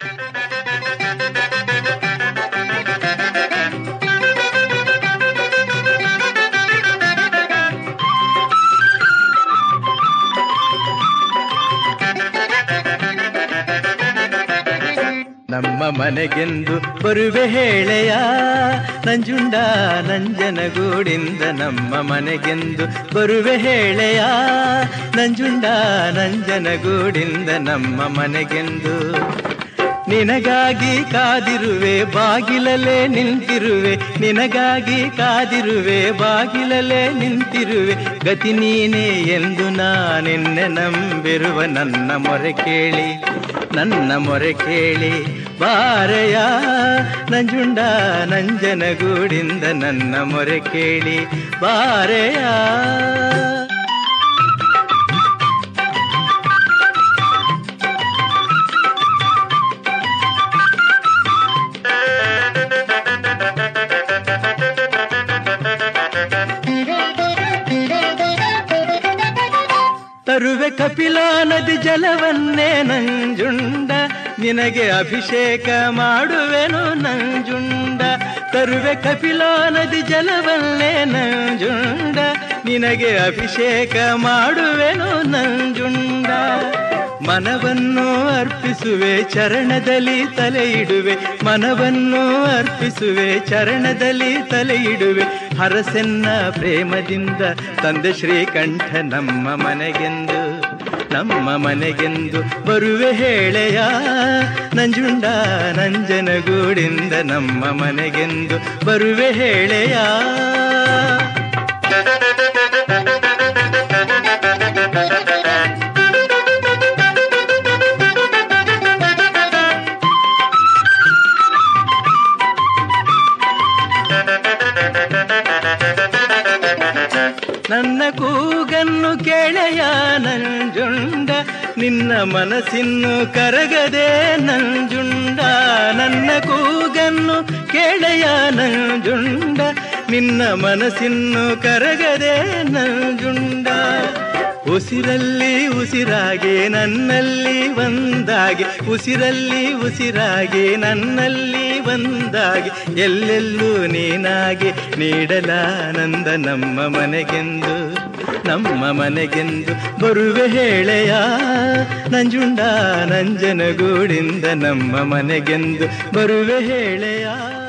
ನಮ್ಮ ಮನೆಗೆಂದು ಬರುವೆ ಹೇಳೆಯ ನಂಜುಂಡ ನಂಜನಗೂಡಿಂದ ನಮ್ಮ ಮನೆಗೆಂದು ಬರುವೆ ಹೇಳೆಯ ನಂಜುಂಡ ನಂಜನಗೂಡಿಂದ ನಮ್ಮ ಮನೆಗೆಂದು ನಿನಗಾಗಿ ಕಾದಿರುವೆ ಬಾಗಿಲಲ್ಲೇ ನಿಂತಿರುವೆ ನಿನಗಾಗಿ ಕಾದಿರುವೆ ಬಾಗಿಲಲ್ಲೇ ನಿಂತಿರುವೆ ಗತಿ ನೀನೇ ಎಂದು ನಾನೆನ್ನೆ ನಂಬಿರುವ ನನ್ನ ಮೊರೆ ಕೇಳಿ ನನ್ನ ಮೊರೆ ಕೇಳಿ ಬಾರಯ ನಂಜುಂಡ ನಂಜನಗೂಡಿಂದ ನನ್ನ ಮೊರೆ ಕೇಳಿ ಬಾರೆಯ ತರುವೆ ಕಪಿಲಾ ನದಿ ಜಲವನ್ನೇ ನಂಜುಂಡ ನಿನಗೆ ಅಭಿಷೇಕ ಮಾಡುವೆನು ನಂಜುಂಡ ತರುವೆ ಕಪಿಲಾ ನದಿ ಜಲವನ್ನೇ ನಂಜುಂಡ ನಿನಗೆ ಅಭಿಷೇಕ ಮಾಡುವೆನು ನಂಜುಂಡ ಮನವನ್ನು ಅರ್ಪಿಸುವೆ ಚರಣದಲ್ಲಿ ತಲೆ ಇಡುವೆ ಮನವನ್ನು ಅರ್ಪಿಸುವೆ ಚರಣದಲ್ಲಿ ತಲೆ ಇಡುವೆ ಹರಸೆನ್ನ ಪ್ರೇಮದಿಂದ ತಂದೆ ಶ್ರೀಕಂಠ ನಮ್ಮ ಮನೆಗೆಂದು ನಮ್ಮ ಮನೆಗೆಂದು ಬರುವೆ ಹೇಳೆಯ ನಂಜುಂಡ ನಂಜನಗೂಡಿಂದ ನಮ್ಮ ಮನೆಗೆಂದು ಬರುವೆ ಹೇಳೆಯ ನನ್ನ ಕೂಗನ್ನು ಕೆಳೆಯ ನಂಜುಂಡ ನಿನ್ನ ಮನಸ್ಸಿನ್ನು ಕರಗದೆ ನಂಜುಂಡ ನನ್ನ ಕೂಗನ್ನು ಕೆಳೆಯ ನಂಜುಂಡ ನಿನ್ನ ಮನಸ್ಸಿನ್ನು ಕರಗದೆ ನಂಜುಂಡ ಉಸಿರಲ್ಲಿ ಉಸಿರಾಗಿ ನನ್ನಲ್ಲಿ ಒಂದಾಗಿ ಉಸಿರಲ್ಲಿ ಉಸಿರಾಗಿ ನನ್ನಲ್ಲಿ ಒಂದಾಗಿ ಎಲ್ಲೆಲ್ಲೂ ನೀನಾಗಿ ನೀಡಲಾನಂದ ನಮ್ಮ ಮನೆಗೆಂದು ನಮ್ಮ ಮನೆಗೆಂದು ಬರುವೆ ಹೇಳೆಯ ನಂಜುಂಡ ನಂಜನಗೂಡಿಂದ ನಮ್ಮ ಮನೆಗೆಂದು ಬರುವೆ ಹೇಳೆಯ